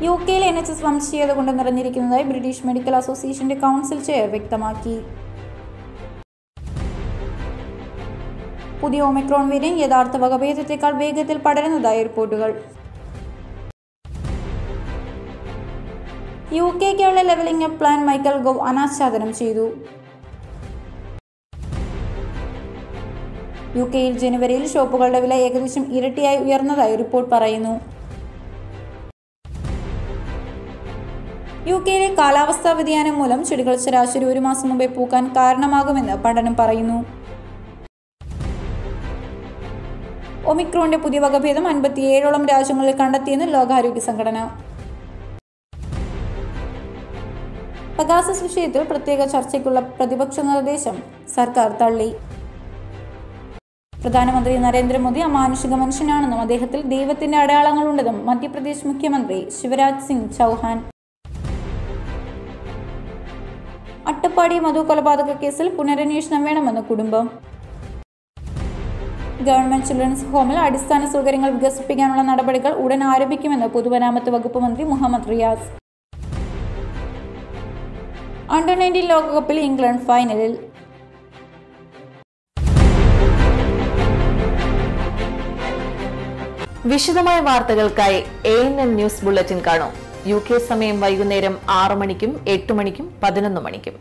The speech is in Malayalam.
യു കെയിൽ എൻ എച്ച് എസ് വംശീയത കൊണ്ട് നിറഞ്ഞിരിക്കുന്നതായി ബ്രിട്ടീഷ് മെഡിക്കൽ അസോസിയേഷന്റെ കൗൺസിൽ ചെയർ വ്യക്തമാക്കി പുതിയ ഒമിക്രോൺ വേരിയന്റ് യഥാർത്ഥ വകഭേദത്തെക്കാൾ വേഗത്തിൽ പടരുന്നതായി റിപ്പോർട്ടുകൾ യു കെക്കുള്ള levelling up plan Michael Gove അനാച്ഛാദനം ചെയ്തു യു കെയിൽ ജനുവരിയിൽ ഷോപ്പുകളുടെ വില ഏകദേശം ഇരട്ടിയായി ഉയർന്നതായി റിപ്പോർട്ട് പറയുന്നു യു കെയിലെ കാലാവസ്ഥാ വ്യതിയാനം മൂലം ചെടികൾ ശരാശരി ഒരു മാസം മുമ്പേ പൂക്കാൻ കാരണമാകുമെന്ന് പഠനം പറയുന്നു ഒമിക്രോണിന്റെ പുതിയ വകഭേദം അൻപത്തിയേഴോളം രാജ്യങ്ങളിൽ കണ്ടെത്തിയെന്ന് ലോകാരോഗ്യ സംഘടന പഗാസസ് വിഷയത്തിൽ പ്രത്യേക ചർച്ചയ്ക്കുള്ള പ്രതിപക്ഷ നിർദ്ദേശം സർക്കാർ തള്ളി പ്രധാനമന്ത്രി നരേന്ദ്രമോദി അമാനുഷിക മനുഷ്യനാണെന്നും അദ്ദേഹത്തിൽ ദൈവത്തിന്റെ അടയാളങ്ങളുണ്ടെന്നും മധ്യപ്രദേശ് മുഖ്യമന്ത്രി ശിവരാജ് സിംഗ് ചൗഹാൻ അട്ടപ്പാടി മധു കൊലപാതക കേസിൽ പുനരന്വേഷണം വേണമെന്ന് കുടുംബം ഗവൺമെന്റ് ചിൽഡ്രൻസ് ഹോമിൽ അടിസ്ഥാന സൗകര്യങ്ങൾ വികസിപ്പിക്കാനുള്ള നടപടികൾ ഉടൻ ആരംഭിക്കുമെന്ന് പൊതുമരാമത്ത് വകുപ്പ് മന്ത്രി മുഹമ്മദ് റിയാസ് അണ്ടർ നയൻറ്റീൻ ലോകകപ്പിൽ ഇംഗ്ലണ്ട് ഫൈനലിൽ വിശദമായ വാർത്തകൾക്കായി A N N news bulletin കാണൂ യു കെ സമയം വൈകുന്നേരം ആറ് മണിക്കും എട്ട് മണിക്കും പതിനൊന്ന് മണിക്കും